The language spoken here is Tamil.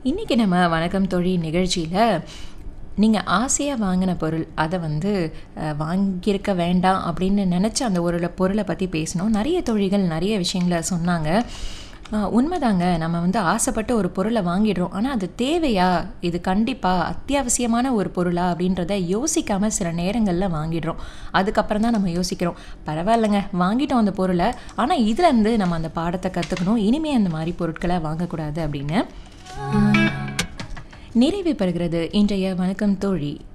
இன்றைக்கி நம்ம வணக்கம் தோழி நிகழ்ச்சியில் நீங்கள் ஆசையாக வாங்கின பொருள் அதை வந்து அஹ், வாங்கியிருக்க வேண்டாம் அப்படின்னு நினச்ச அந்த ஒரு பொருளை பற்றி பேசினோம் நிறைய தோழிகள் நிறைய விஷயங்களை சொன்னாங்க அஹ், உண்மைதாங்க நம்ம வந்து ஆசைப்பட்டு ஒரு பொருளை வாங்கிடுறோம் ஆனால் அது தேவையா இது கண்டிப்பாக அத்தியாவசியமான ஒரு பொருளா அப்படின்றத யோசிக்காமல் சில நேரங்களில் வாங்கிடுறோம் அதுக்கப்புறம் தான் நம்ம யோசிக்கிறோம் பரவாயில்லைங்க வாங்கிட்டோம் அந்த பொருளை ஆனால் இதுலேருந்து நம்ம அந்த பாடத்தை கற்றுக்கணும் இனிமே அந்த மாதிரி பொருட்களை வாங்கக்கூடாது அப்படின்னு நிறைவு பெறுகிறது இன்றைய வணக்கம் தோழி